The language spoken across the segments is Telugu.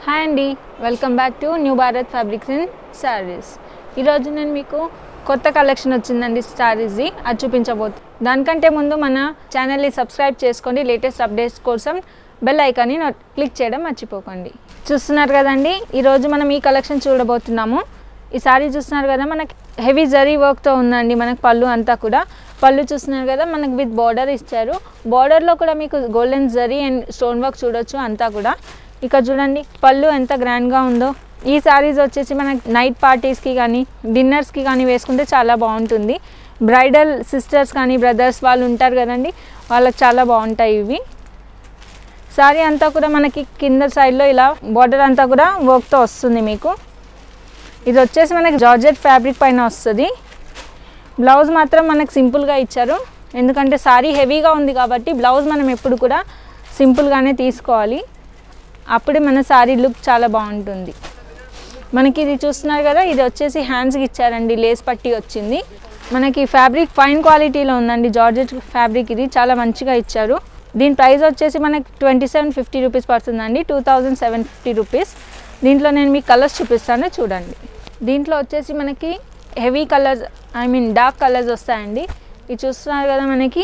హాయ్ అండి welcome back to New Bharat Fabrics and Sarees ఈరోజు నేను మీకు కొత్త కలెక్షన్ వచ్చిందండి శారీస్ది అది చూపించబోతు దానికంటే ముందు మన ఛానల్ని సబ్స్క్రైబ్ చేసుకోండి లేటెస్ట్ అప్డేట్స్ కోసం బెల్ ఐకాన్ని నోట్ క్లిక్ చేయడం మర్చిపోకండి చూస్తున్నారు కదండి ఈరోజు మనం ఈ కలెక్షన్ చూడబోతున్నాము ఈ సారీ చూస్తున్నారు కదా మనకి హెవీ జరీ వర్క్తో ఉందండి మనకు పళ్ళు అంతా కూడా పళ్ళు చూస్తున్నారు కదా మనకు విత్ బార్డర్ ఇచ్చారు బార్డర్లో కూడా మీకు golden zari and stone work చూడొచ్చు అంతా కూడా ఇక్కడ చూడండి పళ్ళు ఎంత గ్రాండ్గా ఉందో ఈ శారీస్ వచ్చేసి మనకి నైట్ పార్టీస్కి కానీ డిన్నర్స్కి కానీ వేసుకుంటే చాలా బాగుంటుంది బ్రైడల్ సిస్టర్స్ కానీ బ్రదర్స్ వాళ్ళు ఉంటారు కదండి వాళ్ళకి చాలా బాగుంటాయి ఇవి శారీ అంతా కూడా మనకి కింద సైడ్లో ఇలా బార్డర్ అంతా కూడా వర్క్తో వస్తుంది మీకు ఇది వచ్చేసి మనకి జార్జెట్ ఫ్యాబ్రిక్ పైన వస్తుంది బ్లౌజ్ మాత్రం మనకు సింపుల్గా ఇచ్చారు ఎందుకంటే సారీ హెవీగా ఉంది కాబట్టి బ్లౌజ్ మనం ఎప్పుడు కూడా సింపుల్గానే తీసుకోవాలి అప్పుడే మన సారీ లుక్ చాలా బాగుంటుంది మనకి ఇది చూస్తున్నారు కదా ఇది వచ్చేసి హ్యాండ్స్కి ఇచ్చారండి లేస్ పట్టి వచ్చింది మనకి ఫ్యాబ్రిక్ ఫైన్ క్వాలిటీలో ఉందండి జార్జెట్ ఫ్యాబ్రిక్ ఇది చాలా మంచిగా ఇచ్చారు దీని ప్రైస్ వచ్చేసి మనకి ట్వంటీ సెవెన్ ఫిఫ్టీ రూపీస్ పడుతుందండి two thousand seven fifty rupees దీంట్లో నేను మీకు కలర్స్ చూపిస్తాను చూడండి దీంట్లో వచ్చేసి మనకి heavy colours I mean dark colours వస్తాయండి ఇది చూస్తున్నారు కదా మనకి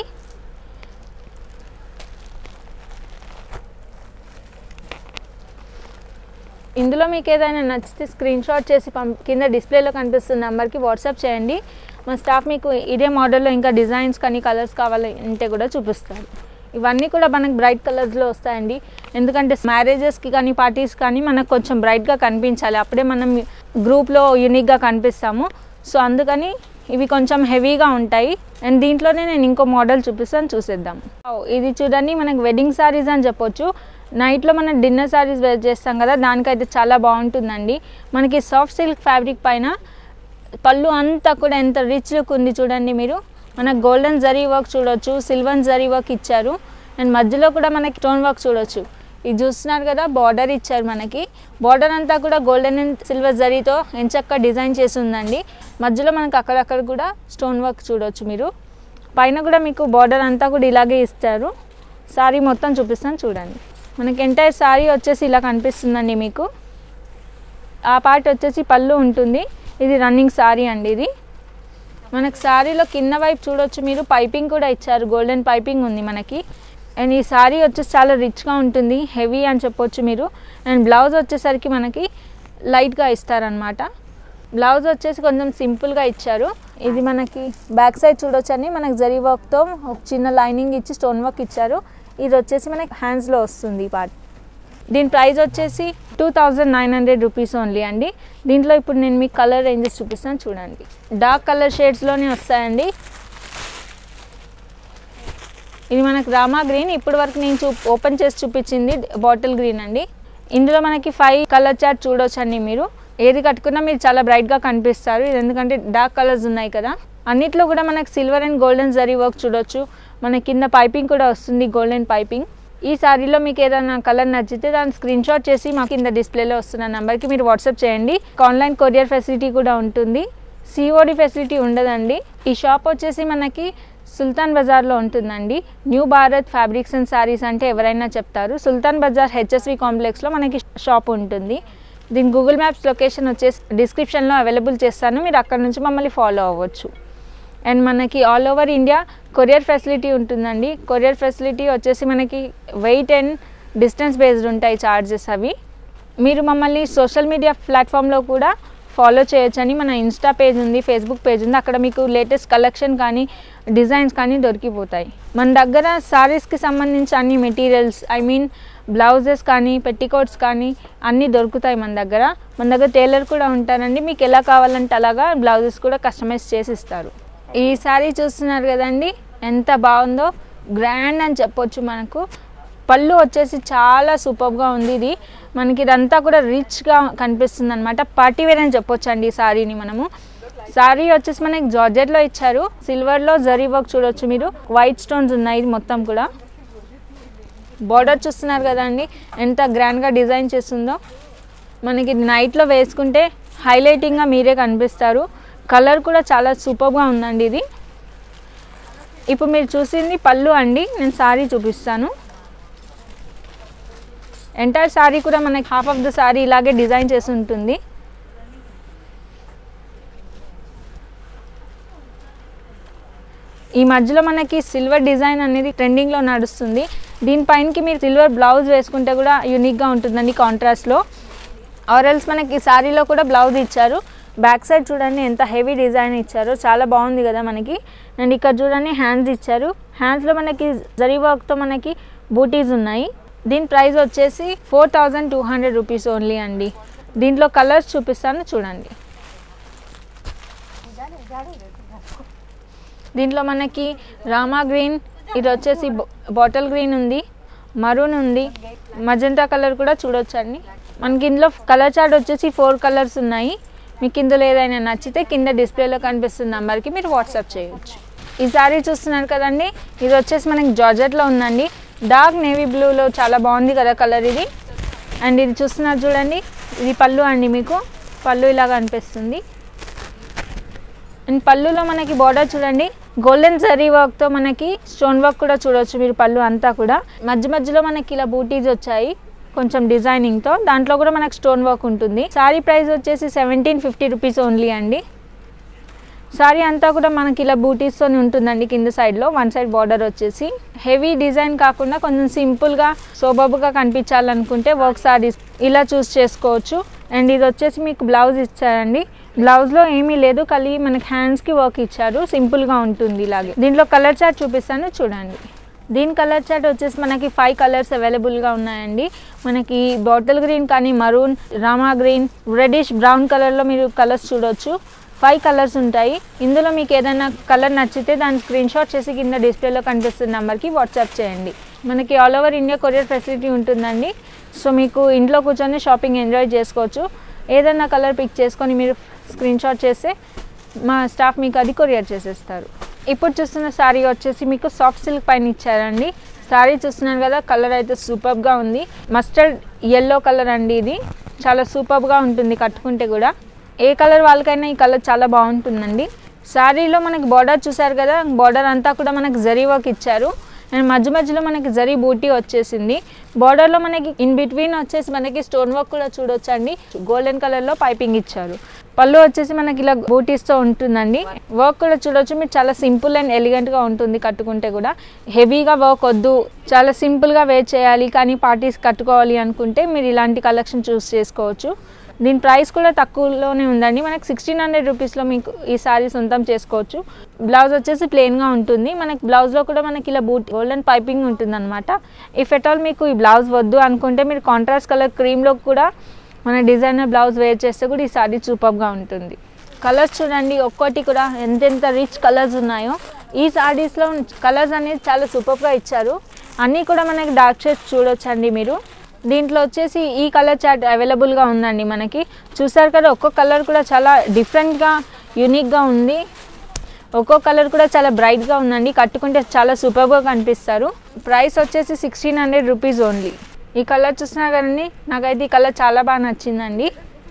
ఇందులో మీకు ఏదైనా నచ్చితే స్క్రీన్ షాట్ చేసి పం కింద డిస్ప్లేలో కనిపిస్తున్న నెంబర్కి వాట్సాప్ చేయండి మా స్టాఫ్ మీకు ఇదే మోడల్లో ఇంకా డిజైన్స్ కానీ కలర్స్ కావాలి అంటే కూడా చూపిస్తారు ఇవన్నీ కూడా మనకు బ్రైట్ కలర్స్లో వస్తాయండి ఎందుకంటే మ్యారేజెస్కి కానీ పార్టీస్ కానీ మనకు కొంచెం బ్రైట్గా కనిపించాలి అప్పుడే మనం గ్రూప్లో యూనిక్గా కనిపిస్తాము సో అందుకని ఇవి కొంచెం హెవీగా ఉంటాయి అండ్ దీంట్లోనే నేను ఇంకో మోడల్ చూపిస్తాను చూసేద్దాం ఇది చూడండి మనకు వెడ్డింగ్ సారీస్ అని చెప్పొచ్చు నైట్లో మనం డిన్నర్ సారీస్ వేర్ చేస్తాం కదా దానికైతే చాలా బాగుంటుందండి మనకి సాఫ్ట్ సిల్క్ ఫ్యాబ్రిక్ పైన పళ్ళు అంతా కూడా ఎంత రిచ్ లుక్ ఉంది చూడండి మీరు మనకు గోల్డెన్ జరీ వర్క్ చూడొచ్చు సిల్వర్ జరీ వర్క్ ఇచ్చారు అండ్ మధ్యలో కూడా మనకి స్టోన్ వర్క్ చూడొచ్చు ఇది చూస్తున్నారు కదా బార్డర్ ఇచ్చారు మనకి బార్డర్ అంతా కూడా గోల్డెన్ అండ్ సిల్వర్ జరీతో ఎంచక్క డిజైన్ చేసి ఉందండి మధ్యలో మనకు అక్కడక్కడ కూడా స్టోన్ వర్క్ చూడొచ్చు మీరు పైన కూడా మీకు బార్డర్ అంతా కూడా ఇలాగే ఇస్తారు సారీ మొత్తం చూపిస్తాను చూడండి మనకి ఎంటైర్ సారీ వచ్చేసి ఇలా కనిపిస్తుందండి మీకు ఆ పార్ట్ వచ్చేసి పళ్ళు ఉంటుంది ఇది రన్నింగ్ సారీ అండి ఇది మనకు సారీలో కింద వైపు చూడొచ్చు మీరు పైపింగ్ కూడా ఇచ్చారు గోల్డెన్ పైపింగ్ ఉంది మనకి అండ్ ఈ సారీ వచ్చేసి చాలా రిచ్గా ఉంటుంది హెవీ అని చెప్పొచ్చు మీరు అండ్ బ్లౌజ్ వచ్చేసరికి మనకి లైట్గా ఇస్తారనమాట బ్లౌజ్ వచ్చేసి కొంచెం సింపుల్గా ఇచ్చారు ఇది మనకి బ్యాక్ సైడ్ చూడొచ్చని మనకి జరీ వర్క్తో ఒక చిన్న లైనింగ్ ఇచ్చి స్టోన్ వర్క్ ఇచ్చారు ఇది వచ్చేసి మనకి హ్యాండ్స్లో వస్తుంది ఈ పార్ట్ దీని ప్రైస్ వచ్చేసి two thousand nine hundred rupees only అండి దీంట్లో ఇప్పుడు నేను మీకు కలర్ రేంజెస్ చూపిస్తాను చూడండి డార్క్ కలర్ షేడ్స్లోనే వస్తాయండి ఇది మనకు రామా గ్రీన్ ఇప్పటి వరకు నేను చూ ఓపెన్ చేసి చూపించింది బాటిల్ గ్రీన్ అండి ఇందులో మనకి ఫైవ్ కలర్ చార్ట్ చూడొచ్చండి మీరు ఏది కట్టుకున్నా మీరు చాలా బ్రైట్గా కనిపిస్తారు ఇది ఎందుకంటే డార్క్ కలర్స్ ఉన్నాయి కదా అన్నిట్లో కూడా మనకి silver and golden zari work చూడొచ్చు మన కింద పైపింగ్ కూడా వస్తుంది గోల్డెన్ పైపింగ్ ఈ సారీలో మీకు ఏదైనా కలర్ నచ్చితే దాన్ని స్క్రీన్ షాట్ చేసి మాకు కింద డిస్ప్లేలో వస్తున్న నెంబర్కి మీరు వాట్సాప్ చేయండి ఆన్లైన్ కొరియర్ ఫెసిలిటీ కూడా ఉంటుంది సిఓడి ఫెసిలిటీ ఉండదండి ఈ షాప్ వచ్చేసి మనకి సుల్తాన్ బజార్లో ఉంటుందండి New Bharat Fabrics and Sarees అంటే ఎవరైనా చెప్తారు సుల్తాన్ బజార్ హెచ్ఎస్వి కాంప్లెక్స్లో మనకి షాప్ ఉంటుంది దీని గూగుల్ మ్యాప్స్ లొకేషన్ వచ్చేసి డిస్క్రిప్షన్లో అవైలబుల్ చేస్తాను మీరు అక్కడ నుంచి మమ్మల్ని ఫాలో అవ్వచ్చు అండ్ మనకి all over India courier facility ఉంటుందండి కొరియర్ ఫెసిలిటీ వచ్చేసి మనకి వెయిట్ అండ్ డిస్టెన్స్ బేస్డ్ ఉంటాయి ఛార్జెస్ అవి మీరు మమ్మల్ని సోషల్ మీడియా ప్లాట్ఫామ్లో కూడా ఫాలో చేయొచ్చని మన ఇన్స్టా పేజ్ ఉంది ఫేస్బుక్ పేజ్ ఉంది అక్కడ మీకు లేటెస్ట్ కలెక్షన్ కానీ డిజైన్స్ కానీ దొరికిపోతాయి మన దగ్గర సారీస్కి సంబంధించి అన్ని మెటీరియల్స్ ఐ మీన్ బ్లౌజెస్ కానీ పెట్టికోట్స్ కానీ అన్నీ దొరుకుతాయి మన దగ్గర మన దగ్గర టైలర్ కూడా ఉంటారండి మీకు ఎలా కావాలంటే అలాగా బ్లౌజెస్ కూడా కస్టమైజ్ చేసి ఇస్తారు ఈ శారీ చూస్తున్నారు కదండి ఎంత బాగుందో గ్రాండ్ అని చెప్పొచ్చు మనకు పళ్ళు వచ్చేసి చాలా సూపర్గా ఉంది ఇది మనకి ఇదంతా కూడా రిచ్గా కనిపిస్తుంది అనమాట పార్టీ వేర్ అని చెప్పొచ్చు అండి ఈ శారీని మనము శారీ వచ్చేసి మనకి జార్జెట్లో ఇచ్చారు సిల్వర్లో జరీ వర్క్ చూడొచ్చు మీరు వైట్ స్టోన్స్ ఉన్నాయి ఇది మొత్తం కూడా బార్డర్ చూస్తున్నారు కదండి ఎంత గ్రాండ్గా డిజైన్ చేస్తుందో మనకి నైట్లో వేసుకుంటే హైలైటింగ్గా మీరే కనిపిస్తారు కలర్ కూడా చాలా సూపర్గా ఉందండి ఇది ఇప్పుడు మీరు చూసింది పళ్ళు అండి నేను సారీ చూపిస్తాను ఎంటైర్ శారీ కూడా మనకి హాఫ్ ఆఫ్ ద శారీ ఇలాగే డిజైన్ చేసి ఉంటుంది ఈ మధ్యలో మనకి సిల్వర్ డిజైన్ అనేది ట్రెండింగ్లో నడుస్తుంది దీనిపైనకి మీరు సిల్వర్ బ్లౌజ్ వేసుకుంటే కూడా యూనిక్గా ఉంటుందండి కాంట్రాస్ట్లో ఆరల్స్ మనకి శారీలో కూడా బ్లౌజ్ ఇచ్చారు బ్యాక్ సైడ్ చూడండి ఎంత హెవీ డిజైన్ ఇచ్చారో చాలా బాగుంది కదా మనకి అండ్ ఇక్కడ చూడండి హ్యాండ్స్ ఇచ్చారు హ్యాండ్స్లో మనకి జరీ వర్క్తో మనకి బూటీస్ ఉన్నాయి దీని ప్రైస్ వచ్చేసి four thousand two hundred rupees only అండి దీంట్లో కలర్స్ చూపిస్తాను చూడండి దీంట్లో మనకి రామా గ్రీన్ ఇది వచ్చేసి బాటిల్ గ్రీన్ ఉంది మరూన్ ఉంది మజంతా కలర్ కూడా చూడొచ్చండి మనకి ఇందులో కలర్ చార్ట్ వచ్చేసి ఫోర్ కలర్స్ ఉన్నాయి మీకు ఇందులో ఏదైనా నచ్చితే కింద డిస్ప్లేలో కనిపిస్తున్న నెంబర్కి మీరు వాట్సాప్ చేయవచ్చు ఈ సారీ చూస్తున్నారు కదండి ఇది వచ్చేసి మనకి జార్జెట్లో ఉందండి డార్క్ నేవీ బ్లూలో చాలా బాగుంది కదా కలర్ ఇది అండ్ ఇది చూస్తున్నారు చూడండి ఇది పళ్ళు అండి మీకు పళ్ళు ఇలా కనిపిస్తుంది అండ్ పళ్ళులో మనకి బార్డర్ చూడండి గోల్డెన్ జరీ వర్క్తో మనకి స్టోన్ వర్క్ కూడా చూడొచ్చు మీరు పళ్ళు అంతా కూడా మధ్య మధ్యలో మనకి ఇలా బూటీస్ వచ్చాయి కొంచెం డిజైనింగ్తో దాంట్లో కూడా మనకి స్టోన్ వర్క్ ఉంటుంది సారీ ప్రైస్ వచ్చేసి సెవెంటీన్ ఫిఫ్టీ రూపీస్ ఓన్లీ అండి సారీ అంతా కూడా మనకి ఇలా బూటీస్తో ఉంటుందండి కింద సైడ్లో వన్ సైడ్ బార్డర్ వచ్చేసి హెవీ డిజైన్ కాకుండా కొంచెం సింపుల్గా సోబబుగా కనిపించాలనుకుంటే వర్క్ సారీస్ ఇలా చూస్ చేసుకోవచ్చు అండ్ ఇది వచ్చేసి మీకు బ్లౌజ్ ఇచ్చారండి బ్లౌజ్లో ఏమీ లేదు ఖాళీ మనకి హ్యాండ్స్కి వర్క్ ఇచ్చారు సింపుల్గా ఉంటుంది ఇలాగే దీంట్లో కలర్ చార్ట్ చూపిస్తాను చూడండి దీని కలర్ చార్ట్ వచ్చేసి మనకి ఫైవ్ కలర్స్ అవైలబుల్గా ఉన్నాయండి మనకి బాటిల్ గ్రీన్ కానీ maroon Rama green reddish brown కలర్లో మీరు కలర్స్ చూడొచ్చు ఫైవ్ కలర్స్ ఉంటాయి ఇందులో మీకు ఏదైనా కలర్ నచ్చితే దాని స్క్రీన్ షాట్ చేసి కింద డిస్ప్లేలో కనిపిస్తున్న నెంబర్కి వాట్సాప్ చేయండి మనకి all over India courier facility ఉంటుందండి సో మీకు ఇంట్లో కూర్చొని షాపింగ్ ఎంజాయ్ చేసుకోవచ్చు ఏదైనా కలర్ పిక్ చేసుకొని మీరు స్క్రీన్ షాట్ చేస్తే మా స్టాఫ్ మీకు అది కొరియర్ చేసేస్తారు ఇప్పుడు చూస్తున్న శారీ వచ్చేసి మీకు సాఫ్ట్ సిల్క్ పైన ఇచ్చారండి శారీ చూస్తున్నారు కదా కలర్ అయితే సూపర్గా ఉంది మస్టర్డ్ ఎల్లో కలర్ అండి ఇది చాలా సూపర్గా ఉంటుంది కట్టుకుంటే కూడా ఏ కలర్ వాళ్ళకైనా ఈ కలర్ చాలా బాగుంటుందండి శారీలో మనకి బార్డర్ చూసారు కదా బార్డర్ అంతా కూడా మనకి జరీ వర్క్ ఇచ్చారు అండ్ మధ్య మధ్యలో మనకి జరీ బూటీ వచ్చేసింది బార్డర్లో మనకి ఇన్ బిట్వీన్ వచ్చేసి మనకి స్టోన్ వర్క్ కూడా చూడొచ్చండి గోల్డెన్ కలర్లో పైపింగ్ ఇచ్చారు పళ్ళు వచ్చేసి మనకి ఇలా బూటీస్తో ఉంటుందండి వర్క్ కూడా చూడొచ్చు మీరు చాలా సింపుల్ అండ్ ఎలిగెంట్గా ఉంటుంది కట్టుకుంటే కూడా హెవీగా వర్క్ వద్దు చాలా సింపుల్గా వేర్ చేయాలి కానీ పార్టీస్ కట్టుకోవాలి అనుకుంటే మీరు ఇలాంటి కలెక్షన్ చూస్ చేసుకోవచ్చు దీని ప్రైస్ కూడా తక్కువలోనే ఉందండి మనకి సిక్స్టీన్ హండ్రెడ్ రూపీస్లో మీకు ఈ సారీ సొంతం చేసుకోవచ్చు బ్లౌజ్ వచ్చేసి ప్లెయిన్గా ఉంటుంది మనకి బ్లౌజ్లో కూడా మనకి ఇలా బూట్ గోల్డెన్ పైపింగ్ ఉంటుంది అనమాట ఇఫ్ ఎట్ ఆల్ మీకు ఈ బ్లౌజ్ వద్దు అనుకుంటే మీరు కాంట్రాస్ట్ కలర్ క్రీమ్లో కూడా మన డిజైనర్ బ్లౌజ్ వేర్ చేస్తే కూడా ఈ సారీ సూపర్గా ఉంటుంది కలర్స్ చూడండి ఒక్కోటి కూడా ఎంతెంత రిచ్ కలర్స్ ఉన్నాయో ఈ సారీస్లో కలర్స్ అనేది చాలా సూపర్గా ఇచ్చారు అన్నీ కూడా మనకి డార్క్ షేడ్స్ చూడొచ్చండి మీరు దీంట్లో వచ్చేసి ఈ కలర్ చార్ట్ అవైలబుల్గా ఉందండి మనకి చూసారు కదా ఒక్కో కలర్ కూడా చాలా డిఫరెంట్గా యూనిక్గా ఉంది ఒక్కో కలర్ కూడా చాలా బ్రైట్గా ఉందండి కట్టుకుంటే చాలా సూపర్గా కనిపిస్తారు ప్రైస్ వచ్చేసి సిక్స్టీన్ హండ్రెడ్ రూపీస్ ఓన్లీ ఈ కలర్ చూసినా కదండి నాకైతే ఈ కలర్ చాలా బాగా నచ్చిందండి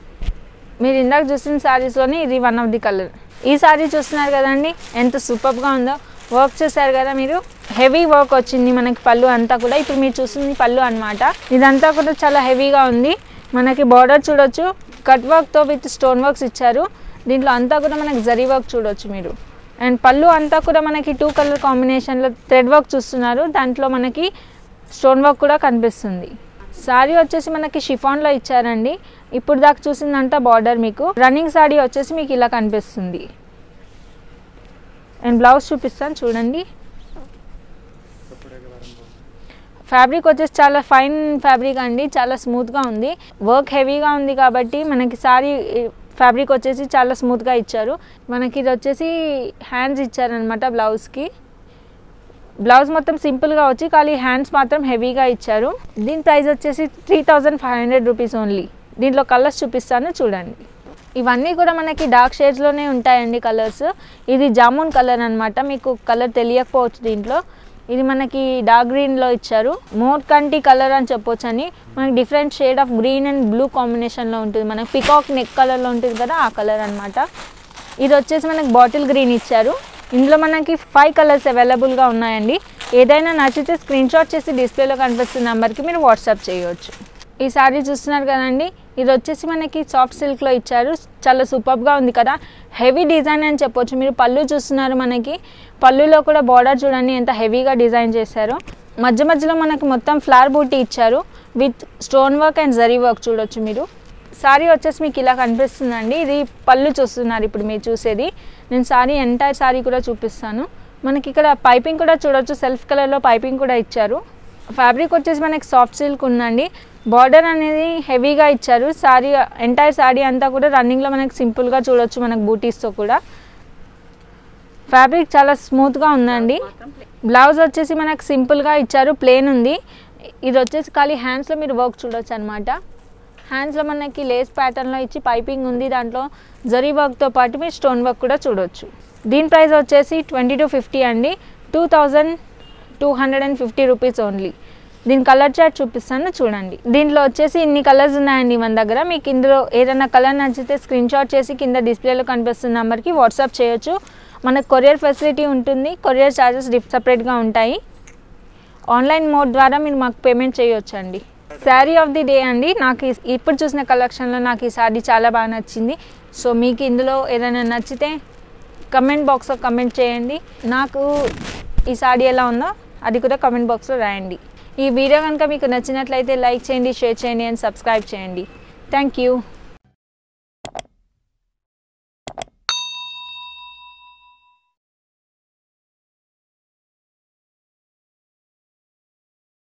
మీరు ఇందాక చూసిన శారీస్లోనే ఇది వన్ ఆఫ్ ది కలర్ ఈ శారీ చూస్తున్నారు కదండి ఎంత సూపర్గా ఉందో వర్క్ చూసారు కదా మీరు హెవీ వర్క్ వచ్చింది మనకి పళ్ళు అంతా కూడా ఇప్పుడు మీరు చూస్తుంది పళ్ళు అనమాట ఇదంతా కూడా చాలా హెవీగా ఉంది మనకి బార్డర్ చూడొచ్చు కట్ వర్క్తో విత్ స్టోన్ వర్క్స్ ఇచ్చారు దీంట్లో అంతా కూడా మనకి జరీ వర్క్ చూడొచ్చు మీరు అండ్ పళ్ళు అంతా కూడా మనకి టూ కలర్ కాంబినేషన్లో థ్రెడ్ వర్క్ చూస్తున్నారు దాంట్లో మనకి స్టోన్ వర్క్ కూడా కనిపిస్తుంది సారీ వచ్చేసి మనకి షిఫాన్లో ఇచ్చారండి ఇప్పుడు దాకా చూసిందంతా బార్డర్ మీకు రన్నింగ్ సారీ వచ్చేసి మీకు ఇలా కనిపిస్తుంది అండ్ బ్లౌజ్ చూపిస్తాను చూడండి ఫ్యాబ్రిక్ వచ్చేసి చాలా ఫైన్ ఫ్యాబ్రిక్ అండి చాలా స్మూత్గా ఉంది వర్క్ హెవీగా ఉంది కాబట్టి మనకి సారీ ఫ్యాబ్రిక్ వచ్చేసి చాలా స్మూత్గా ఇచ్చారు మనకి ఇది వచ్చేసి హ్యాండ్స్ ఇచ్చారనమాట బ్లౌజ్కి బ్లౌజ్ మొత్తం సింపుల్గా వచ్చి ఖాళీ హ్యాండ్స్ మాత్రం హెవీగా ఇచ్చారు దీని ప్రైస్ వచ్చేసి three thousand five hundred rupees only దీంట్లో కలర్స్ చూపిస్తాను చూడండి ఇవన్నీ కూడా మనకి డార్క్ షేడ్స్లోనే ఉంటాయండి కలర్స్ ఇది జామున్ కలర్ అనమాట మీకు కలర్ తెలియకపోవచ్చు దీంట్లో ఇది మనకి డార్క్ గ్రీన్లో ఇచ్చారు మోర్ కంటి కలర్ అని చెప్పొచ్చు అని మనకి different shade of green and blue కాంబినేషన్లో ఉంటుంది మనకి పికాక్ నెక్ కలర్లో ఉంటుంది కదా ఆ కలర్ అనమాట ఇది వచ్చేసి మనకి బాటిల్ గ్రీన్ ఇచ్చారు ఇందులో మనకి ఫైవ్ కలర్స్ అవైలబుల్గా ఉన్నాయండి ఏదైనా నచ్చితే స్క్రీన్ షాట్ చేసి డిస్ప్లేలో కనిపిస్తున్న నెంబర్కి మీరు వాట్సాప్ చేయవచ్చు ఈ శారీ చూస్తున్నారు కదండి ఇది వచ్చేసి మనకి సాఫ్ట్ సిల్క్లో ఇచ్చారు చాలా సూపర్గా ఉంది కదా హెవీ డిజైన్ అని చెప్పొచ్చు మీరు పళ్ళు చూస్తున్నారు మనకి పళ్ళులో కూడా బార్డర్ చూడండి ఎంత హెవీగా డిజైన్ చేశారో మధ్య మధ్యలో మనకి మొత్తం ఫ్లవర్ బూటీ ఇచ్చారు with stone work and zari work చూడొచ్చు మీరు సారీ వచ్చేసి మీకు ఇలా కనిపిస్తుందండి ఇది పళ్ళు చూస్తున్నారు ఇప్పుడు మీరు చూసేది నేను సారీ ఎంటైర్ సారీ కూడా చూపిస్తాను మనకి ఇక్కడ పైపింగ్ కూడా చూడొచ్చు సెల్ఫ్ కలర్లో పైపింగ్ కూడా ఇచ్చారు ఫ్యాబ్రిక్ వచ్చేసి మనకి సాఫ్ట్ సిల్క్ ఉందండి బార్డర్ అనేది హెవీగా ఇచ్చారు సారీ ఎంటైర్ సారీ అంతా కూడా రన్నింగ్లో మనకి సింపుల్గా చూడొచ్చు మనకు బూటీస్తో కూడా ఫ్యాబ్రిక్ చాలా స్మూత్గా ఉందండి బ్లౌజ్ వచ్చేసి మనకు సింపుల్గా ఇచ్చారు ప్లేన్ ఉంది ఇది వచ్చేసి ఖాళీ హ్యాండ్స్లో మీరు వర్క్ చూడొచ్చు అనమాట హ్యాండ్స్లో మనకి లేస్ ప్యాటర్న్లో ఇచ్చి పైపింగ్ ఉంది దాంట్లో జరీ వర్క్తో పాటు మీరు స్టోన్ వర్క్ కూడా చూడొచ్చు దీని ప్రైస్ వచ్చేసి ట్వంటీ టు ఫిఫ్టీ అండి two thousand two hundred and fifty rupees only దీని కలర్ చార్ట్ చూపిస్తాను చూడండి దీంట్లో వచ్చేసి ఇన్ని కలర్స్ ఉన్నాయండి మన దగ్గర మీకు ఇందులో ఏదైనా కలర్ నచ్చితే స్క్రీన్ షాట్ చేసి కింద డిస్ప్లేలో కనిపిస్తున్న నెంబర్కి వాట్సాప్ చేయొచ్చు మనకు కొరియర్ ఫెసిలిటీ ఉంటుంది కొరియర్ ఛార్జెస్ డిఫ్ సపరేట్గా ఉంటాయి ఆన్లైన్ మోడ్ ద్వారా మీరు మాకు పేమెంట్ చేయొచ్చు అండి శారీ ఆఫ్ ది డే అండి నాకు ఈ- ఇప్పుడు చూసిన కలెక్షన్లో నాకు ఈ శారీ చాలా బాగా నచ్చింది సో మీకు ఇందులో ఏదైనా నచ్చితే కమెంట్ బాక్స్లో కమెంట్ చేయండి నాకు ఈ శారీ ఎలా ఉందో అది కూడా కమెంట్ బాక్స్లో రాయండి ఈ వీడియో కనుక మీకు నచ్చినట్లయితే లైక్ చేయండి షేర్ చేయండి అండ్ సబ్స్క్రైబ్ చేయండి థ్యాంక్ యూ